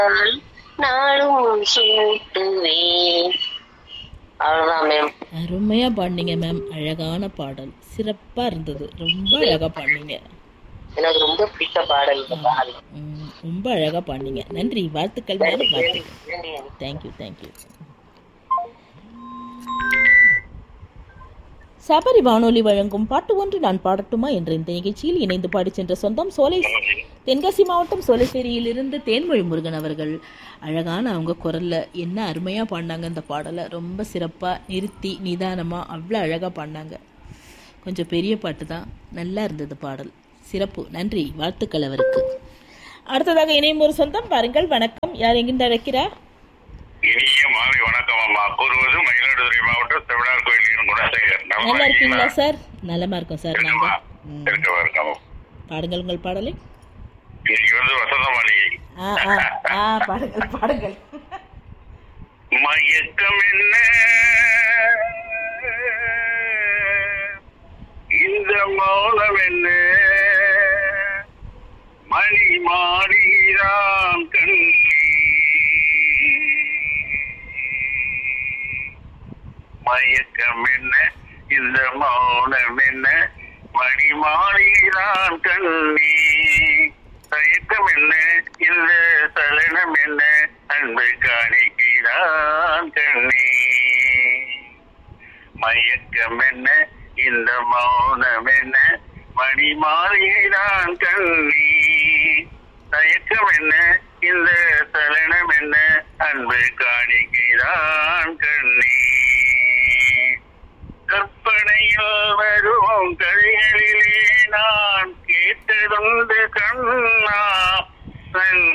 நான் நாளும் சூட்டுவேன் அவ்வளவுதான் மேம் அருமையா பாடினீங்க மேம் அழகான பாடல் சிறப்பா இருந்தது ரொம்ப அழகா பாடினீங்க எனக்கு ரொம்ப பிடிச்ச பாடல் இந்த பாடல் ம், ரொம்ப அழகா பாடினீங்க நன்றி வாழ்த்துக்கள் மேம் வாழ்த்துக்கள் நன்றி. தேங்க்யூ தேங்க்யூ சபரி வானொலி வழங்கும் பாட்டு ஒன்று நான் பாடட்டுமா என்ற இந்த நிகழ்ச்சியில் இணைந்து பாடிச் சென்ற சொந்தம் சோலை தென்காசி மாவட்டம் சோலைசேரியிலிருந்து தேன்மொழி முருகன் அவர்கள் அழகான அவங்க குரல்ல என்ன அருமையா பாடினாங்க இந்த பாடலை ரொம்ப சிறப்பா நிறுத்தி நிதானமா அவ்வளோ அழகா பாடினாங்க கொஞ்சம் பெரிய பாட்டு தான் நல்லா இருந்தது பாடல் சிறப்பு நன்றி வாழ்த்துக்கள் அவருக்கு அடுத்ததாக இணையும் ஒரு சொந்தம் பாருங்கள் வணக்கம் யார் எங்கிருந்து அழைக்கிறார் இனிய மாலை வணக்கம் அம்மா கூறுவது மயிலாடுதுறை மாவட்டம் செவிடார் கோயிலின் குணசேகர் நல்லா இருக்கீங்களா சார் நலமா இருக்கோம் சார் நாங்க ம். இருக்க இருக்கோம் பாடுங்கள் உங்கள் பாடலை இன்னைக்கு வந்து வசந்த மாளிகை ஆ ஆ ஆ பாடுங்கள் பாடுங்கள் மயக்கம் என்ன இந்த மௌனம் என்ன மணி மாறுகிறான் கண்ணி மயக்கம் என்ன இந்த மௌனம் என்ன மணி மாறுகிறான் கண்ணி தயக்கம் என்ன இந்த சலனம் என்ன அன்பு காணிக்கிறான் கண்ணி மயக்கம் என்ன இந்த மௌனம் என்ன மணி மாறுகிறான் கண்ணி தயக்கம் என்ன இந்த சலனம் என்ன அன்பு காணிக்கிறான் கண்ணி கற்பனையில் வருவோம் கதைகளிலே நான் கேட்டதுண்டு